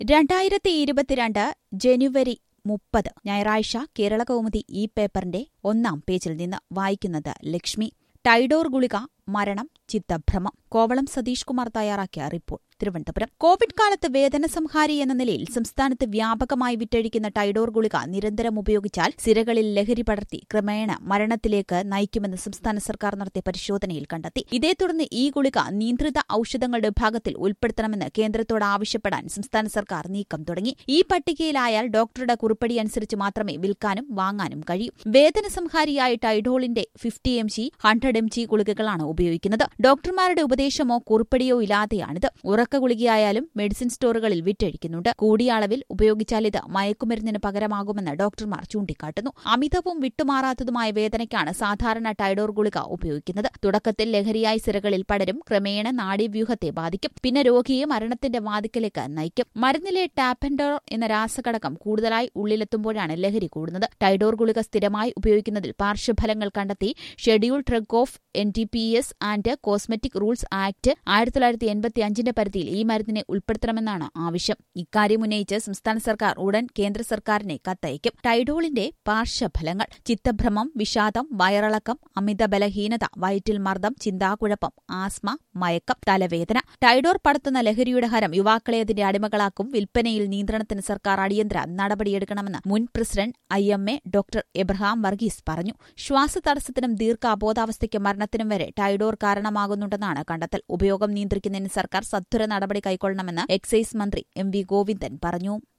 രണ്ടായിരത്തി ഇരുപത്തിരണ്ട് ജനുവരി മുപ്പത് ഞായറാഴ്ച കേരള കൗമുദി ഈ പേപ്പറിന്റെ ഒന്നാം പേജിൽ നിന്ന് വായിക്കുന്നത് ലക്ഷ്മി ടൈഡോർ ഗുളിക മരണം ചിത്തഭ്രമം കോവളം സതീഷ് കുമാർ തയ്യാറാക്കിയ റിപ്പോർട്ട് തിരുവനന്തപുരം കോവിഡ് കാലത്ത് വേദനസംഹാരി എന്ന നിലയിൽ സംസ്ഥാനത്ത് വ്യാപകമായി വിറ്റഴിക്കുന്ന ടൈഡോർ ഗുളിക നിരന്തരം ഉപയോഗിച്ചാൽ സിരകളിൽ ലഹരി പടർത്തി ക്രമേണ മരണത്തിലേക്ക് നയിക്കുമെന്ന് സംസ്ഥാന സർക്കാർ നടത്തിയ പരിശോധനയിൽ കണ്ടെത്തി ഇതേ തുടർന്ന് ഈ ഗുളിക നിയന്ത്രിത ഔഷധങ്ങളുടെ വിഭാഗത്തിൽ ഉൾപ്പെടുത്തണമെന്ന് കേന്ദ്രത്തോട് ആവശ്യപ്പെടാൻ സംസ്ഥാന സർക്കാർ നീക്കം തുടങ്ങി ഈ പട്ടികയിലായാൽ ഡോക്ടറുടെ കുറിപ്പടി അനുസരിച്ച് മാത്രമേ വിൽക്കാനും വാങ്ങാനും കഴിയൂ വേദനസംഹാരിയായ ടൈഡോളിന്റെ fifty M G hundred M G ഗുളികകളാണ് ഉപയോഗിക്കുന്നത് ഡോക്ടർമാരുടെ ഉപദേശമോ കുറിപ്പടിയോ ഇല്ലാതെയാണിത് ഉറക്ക ഗുളികയായാലും മെഡിസിൻ സ്റ്റോറുകളിൽ വിറ്റഴിക്കുന്നുണ്ട് കൂടിയ അളവിൽ ഉപയോഗിച്ചാൽ ഇത് മയക്കുമരുന്നിന് പകരമാകുമെന്ന് ഡോക്ടർമാർ ചൂണ്ടിക്കാട്ടുന്നു അമിതവും വിട്ടുമാറാത്തതുമായ വേദനയ്ക്കാണ് സാധാരണ ടൈഡോർ ഗുളിക ഉപയോഗിക്കുന്നത് തുടക്കത്തിൽ ലഹരിയായി സിരകളിൽ പടരും ക്രമേണ നാഡീവ്യൂഹത്തെ ബാധിക്കും പിന്നെ രോഗിയെ മരണത്തിന്റെ വാതിക്കലേക്ക് നയിക്കും മരുന്നിലെ ടാപ്പൻഡോർ എന്ന രാസഘടകം കൂടുതലായി ഉള്ളിലെത്തുമ്പോഴാണ് ലഹരി കൂടുന്നത് ടൈഡോർ ഗുളിക സ്ഥിരമായി ഉപയോഗിക്കുന്നതിൽ പാർശ്വഫലങ്ങൾ കണ്ടെത്തി schedule drug of N T P S and cosmetic rules act ആയിരത്തി തൊള്ളായിരത്തി എൺപത്തി അഞ്ചിന്റെ പരിധിയിൽ ഈ മരുന്നിനെ ഉൾപ്പെടുത്തണമെന്നാണ് ആവശ്യം ഇക്കാര്യം ഉന്നയിച്ച് സംസ്ഥാന സർക്കാർ ഉടൻ കേന്ദ്ര സർക്കാരിനെ കത്തയക്കും ടൈഡോളിന്റെ പാർശ്വഫലങ്ങൾ ചിത്തഭ്രമം വിഷാദം വയറിളക്കം അമിത ബലഹീനത വയറ്റിൽ മർദ്ദം ചിന്താക്കുഴപ്പം ആസ്മ മയക്കം തലവേദന ടൈഡോർ പടത്തുന്ന ലഹരിയുടെ ഹരം യുവാക്കളെ അതിന്റെ അടിമകളാക്കും വിൽപ്പനയിൽ നിയന്ത്രണത്തിന് സർക്കാർ അടിയന്തര നടപടിയെടുക്കണമെന്ന് മുൻ president I M A doctor Abraham Varghese പറഞ്ഞു ശ്വാസതടസ്സത്തിനും ദീർഘ അബോധാവസ്ഥയ്ക്കും മരണത്തിനും വരെ ടൈഡോർ കാരണമാകുന്നുണ്ടെന്നാണ് കണ്ടെത്തൽ ഉപയോഗം നിയന്ത്രിക്കുന്നതിന് സർക്കാർ സത്വര നടപടി കൈക്കൊള്ളണമെന്ന് എക്സൈസ് മന്ത്രി എം വി ഗോവിന്ദൻ പറഞ്ഞു